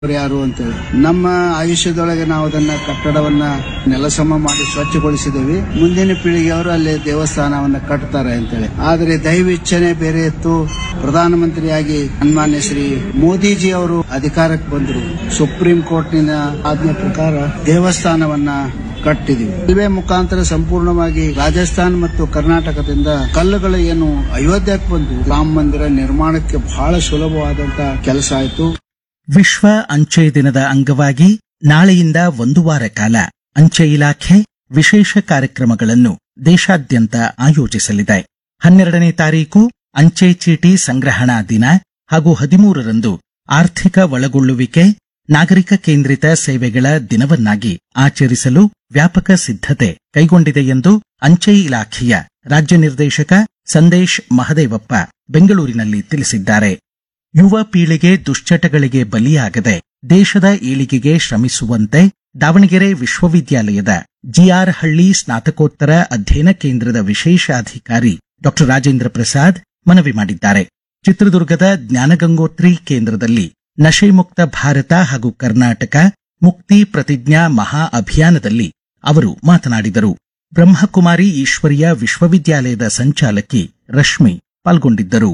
ಅವ್ರು ಯಾರು ಅಂತೇಳಿ ನಮ್ಮ ಆಯುಷ್ಯದೊಳಗೆ ನಾವು ಅದನ್ನ ಕಟ್ಟಡವನ್ನ ನೆಲಸಮ ಮಾಡಿ ಸ್ವಚ್ಛಗೊಳಿಸಿದ್ದೇವೆ ಮುಂದಿನ ಪೀಳಿಗೆಯವರು ಅಲ್ಲಿ ದೇವಸ್ಥಾನವನ್ನ ಕಟ್ತಾರೆ ಅಂತೇಳಿ ಆದ್ರೆ ದೈವ ಇಚ್ಛನೆ ಬೇರೆ ಇತ್ತು ಪ್ರಧಾನಮಂತ್ರಿಯಾಗಿ ಸನ್ಮಾನ್ಯ ಶ್ರೀ ಮೋದಿಜಿ ಅವರು ಅಧಿಕಾರಕ್ಕೆ ಬಂದರು ಸುಪ್ರೀಂ ಕೋರ್ಟ್ನಿಂದ ಆಜ್ಞೆ ಪ್ರಕಾರ ದೇವಸ್ಥಾನವನ್ನ ಕಟ್ಟಿದೀವಿ ರೈಲ್ವೆ ಮುಖಾಂತರ ಸಂಪೂರ್ಣವಾಗಿ ರಾಜಸ್ಥಾನ್ ಮತ್ತು ಕರ್ನಾಟಕದಿಂದ ಕಲ್ಲುಗಳು ಏನು ಅಯೋಧ್ಯಕ್ಕೆ ಬಂದು ರಾಮ ಮಂದಿರ ನಿರ್ಮಾಣಕ್ಕೆ ಬಹಳ ಸುಲಭವಾದಂತ ಕೆಲಸ ಆಯಿತು ವಿಶ್ವ ಅಂಚೆ ದಿನದ ಅಂಗವಾಗಿ ನಾಳೆಯಿಂದ ಒಂದು ವಾರ ಕಾಲ ಅಂಚೆ ಇಲಾಖೆ ವಿಶೇಷ ಕಾರ್ಯಕ್ರಮಗಳನ್ನು ದೇಶಾದ್ಯಂತ ಆಯೋಜಿಸಲಿದೆ ಹನ್ನೆರಡನೇ ತಾರೀಕು ಅಂಚೆ ಚೀಟಿ ಸಂಗ್ರಹಣಾ ದಿನ ಹಾಗೂ ಹದಿಮೂರರಂದು ಆರ್ಥಿಕ ಒಳಗೊಳ್ಳುವಿಕೆ ನಾಗರಿಕ ಕೇಂದ್ರಿತ ಸೇವೆಗಳ ದಿನವನ್ನಾಗಿ ಆಚರಿಸಲು ವ್ಯಾಪಕ ಸಿದ್ಧತೆ ಕೈಗೊಂಡಿದೆ ಎಂದು ಅಂಚೆ ಇಲಾಖೆಯ ರಾಜ್ಯ ನಿರ್ದೇಶಕ ಸಂದೇಶ್ ಮಹದೇವಪ್ಪ ಬೆಂಗಳೂರಿನಲ್ಲಿ ತಿಳಿಸಿದ್ದಾರೆ ಯುವ ಪೀಳಿಗೆ ದುಶ್ಚಟಗಳಿಗೆ ಬಲಿಯಾಗದೆ ದೇಶದ ಏಳಿಗೆಗೆ ಶ್ರಮಿಸುವಂತೆ ದಾವಣಗೆರೆ ವಿಶ್ವವಿದ್ಯಾಲಯದ ಜಿಆರ್ ಹಳ್ಳಿ ಸ್ನಾತಕೋತ್ತರ ಅಧ್ಯಯನ ಕೇಂದ್ರದ ವಿಶೇಷಾಧಿಕಾರಿ ಡಾಕ್ಟರ್ ರಾಜೇಂದ್ರ ಪ್ರಸಾದ್ ಮನವಿ ಮಾಡಿದ್ದಾರೆ ಚಿತ್ರದುರ್ಗದ ಜ್ಞಾನಗಂಗೋತ್ರಿ ಕೇಂದ್ರದಲ್ಲಿ ನಶೆ ಮುಕ್ತ ಭಾರತ ಹಾಗೂ ಕರ್ನಾಟಕ ಮುಕ್ತಿ ಪ್ರತಿಜ್ಞಾ ಮಹಾ ಅಭಿಯಾನದಲ್ಲಿ ಅವರು ಮಾತನಾಡಿದರು ಬ್ರಹ್ಮಕುಮಾರಿ ಈಶ್ವರಿಯ ವಿಶ್ವವಿದ್ಯಾಲಯದ ಸಂಚಾಲಕಿ ರಶ್ಮಿ ಪಾಲ್ಗೊಂಡಿದ್ದರು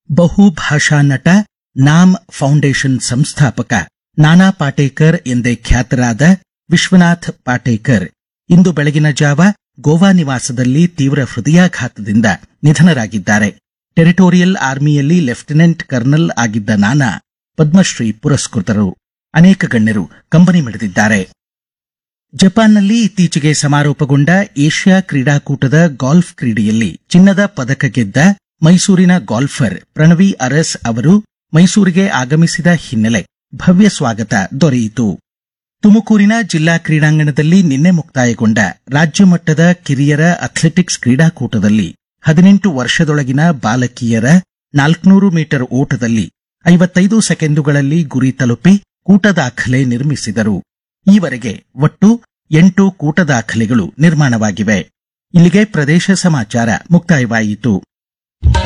ಬಹುಭಾಷಾ ನಟ ನಾಮ್ ಫೌಂಡೇಶನ್ ಸಂಸ್ಥಾಪಕ ನಾನಾ ಪಾಟೇಕರ್ ಎಂದೇ ಖ್ಯಾತರಾದ ವಿಶ್ವನಾಥ್ ಪಾಟೇಕರ್ ಇಂದು ಬೆಳಗಿನ ಜಾವ ಗೋವಾ ನಿವಾಸದಲ್ಲಿ ತೀವ್ರ ಹೃದಯಾಘಾತದಿಂದ ನಿಧನರಾಗಿದ್ದಾರೆ ಟೆರಿಟೋರಿಯಲ್ ಆರ್ಮಿಯಲ್ಲಿ ಲೆಫ್ಟಿನೆಂಟ್ ಕರ್ನಲ್ ಆಗಿದ್ದ ನಾನಾ ಪದ್ಮಶ್ರೀ ಪುರಸ್ಕೃತರು ಅನೇಕ ಗಣ್ಯರು ಕಂಬನಿ ಮಿಡಿದಿದ್ದಾರೆ ಜಪಾನ್ನಲ್ಲಿ ಇತ್ತೀಚೆಗೆ ಸಮಾರೋಪಗೊಂಡ ಏಷ್ಯಾ ಕ್ರೀಡಾಕೂಟದ ಗಾಲ್ಫ್ ಕ್ರೀಡೆಯಲ್ಲಿ ಚಿನ್ನದ ಪದಕ ಗೆದ್ದ ಮೈಸೂರಿನ ಗಾಲ್ಫರ್ ಪ್ರಣವಿ ಅರಸ್ ಅವರು ಮೈಸೂರಿಗೆ ಆಗಮಿಸಿದ ಹಿನ್ನೆಲೆ ಭವ್ಯ ಸ್ವಾಗತ ದೊರೆಯಿತು ತುಮಕೂರಿನ ಜಿಲ್ಲಾ ಕ್ರೀಡಾಂಗಣದಲ್ಲಿ ನಿನ್ನೆ ಮುಕ್ತಾಯಗೊಂಡ ರಾಜ್ಯ ಮಟ್ಟದ ಕಿರಿಯರ ಅಥ್ಲೆಟಿಕ್ಸ್ ಕ್ರೀಡಾಕೂಟದಲ್ಲಿ ಹದಿನೆಂಟು ವರ್ಷದೊಳಗಿನ ಬಾಲಕಿಯರ ನಾಲ್ಕುನೂರು ಮೀಟರ್ ಓಟದಲ್ಲಿ ಐವತ್ತೈದು ಸೆಕೆಂಡುಗಳಲ್ಲಿ ಗುರಿ ತಲುಪಿ ಕೂಟ ದಾಖಲೆ ನಿರ್ಮಿಸಿದರು ಈವರೆಗೆ ಒಟ್ಟು ಎಂಟು ಕೂಟ ದಾಖಲೆಗಳು ನಿರ್ಮಾಣವಾಗಿವೆ ಇಲ್ಲಿಗೆ ಪ್ರದೇಶ ಸಮಾಚಾರ ಮುಕ್ತಾಯವಾಯಿತು